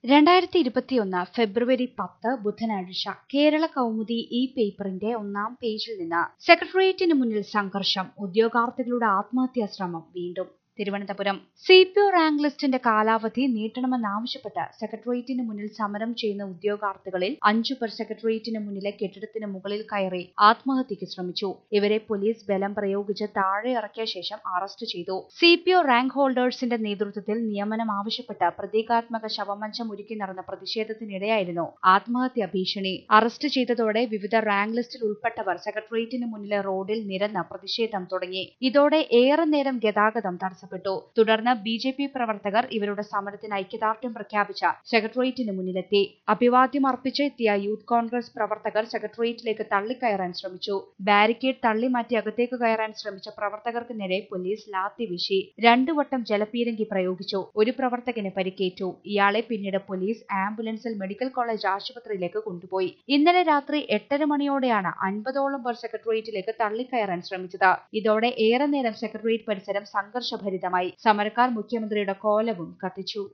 രണ്ടായിരത്തി ഇരുപത്തിയൊന്ന് ഫെബ്രുവരി പത്ത് ബുധനാഴ്ച കേരള കൗമുദി ഈ പേപ്പറിന്റെ ഒന്നാം പേജിൽ നിന്ന് സെക്രട്ടേറിയറ്റിന് മുന്നിൽ സംഘർഷം ഉദ്യോഗാർത്ഥികളുടെ ആത്മഹത്യാ ശ്രമം വീണ്ടും Thiruvananthapuram C P O rank ലിസ്റ്റിന്റെ കാലാവധി നീട്ടണമെന്നാവശ്യപ്പെട്ട് സെക്രട്ടേറിയറ്റിന് മുന്നിൽ സമരം ചെയ്യുന്ന ഉദ്യോഗാർത്ഥികളിൽ അഞ്ചു പേർ സെക്രട്ടേറിയറ്റിന് മുന്നിലെ കെട്ടിടത്തിന് മുകളിൽ കയറി ആത്മഹത്യയ്ക്ക് ശ്രമിച്ചു ഇവരെ പോലീസ് ബലം പ്രയോഗിച്ച് താഴെ ഇറക്കിയ ശേഷം അറസ്റ്റ് ചെയ്തു സി പി ഒ റാങ്ക് ഹോൾഡേഴ്സിന്റെ നേതൃത്വത്തിൽ നിയമനം ആവശ്യപ്പെട്ട് പ്രതീകാത്മക ശവമഞ്ചം ഒരുക്കി നടന്ന പ്രതിഷേധത്തിനിടെയായിരുന്നു ആത്മഹത്യാ ഭീഷണി അറസ്റ്റ് ചെയ്തതോടെ വിവിധ റാങ്ക് ലിസ്റ്റിൽ ഉൾപ്പെട്ടവർ സെക്രട്ടേറിയറ്റിന് മുന്നിലെ റോഡിൽ നിരന്ന് പ്രതിഷേധം തുടങ്ങി ഇതോടെ ഏറെ നേരം ഗതാഗതം തടസ്സപ്പെട്ടു തുടർന്ന് ബി ജെ പി പ്രവർത്തകർ ഇവരുടെ സമരത്തിന് ഐക്യദാർഢ്യം പ്രഖ്യാപിച്ച സെക്രട്ടേറിയറ്റിന് മുന്നിലെത്തി അഭിവാദ്യം അർപ്പിച്ച് എത്തിയ യൂത്ത് കോൺഗ്രസ് പ്രവർത്തകർ സെക്രട്ടേറിയറ്റിലേക്ക് തള്ളിക്കയറാൻ ശ്രമിച്ചു ബാരിക്കേഡ് തള്ളി മാറ്റി അകത്തേക്ക് കയറാൻ ശ്രമിച്ച പ്രവർത്തകർക്ക് നേരെ പോലീസ് ലാത്തി വീശി രണ്ടു വട്ടം ജലപീരങ്കി പ്രയോഗിച്ചു ഒരു പ്രവർത്തകന് പരിക്കേറ്റു ഇയാളെ പിന്നീട് പോലീസ് ആംബുലൻസിൽ മെഡിക്കൽ കോളേജ് ആശുപത്രിയിലേക്ക് കൊണ്ടുപോയി ഇന്നലെ രാത്രി എട്ടര മണിയോടെയാണ് അൻപതോളം പേർ സെക്രട്ടേറിയറ്റിലേക്ക് തള്ളിക്കയറാൻ ശ്രമിച്ചത് ഇതോടെ ഏറെ നേരം സെക്രട്ടേറിയറ്റ് പരിസരം സംഘർഷഭരിതമായി സമരക്കാർ മുഖ്യമന്ത്രിയുടെ കോലവും കത്തിച്ചു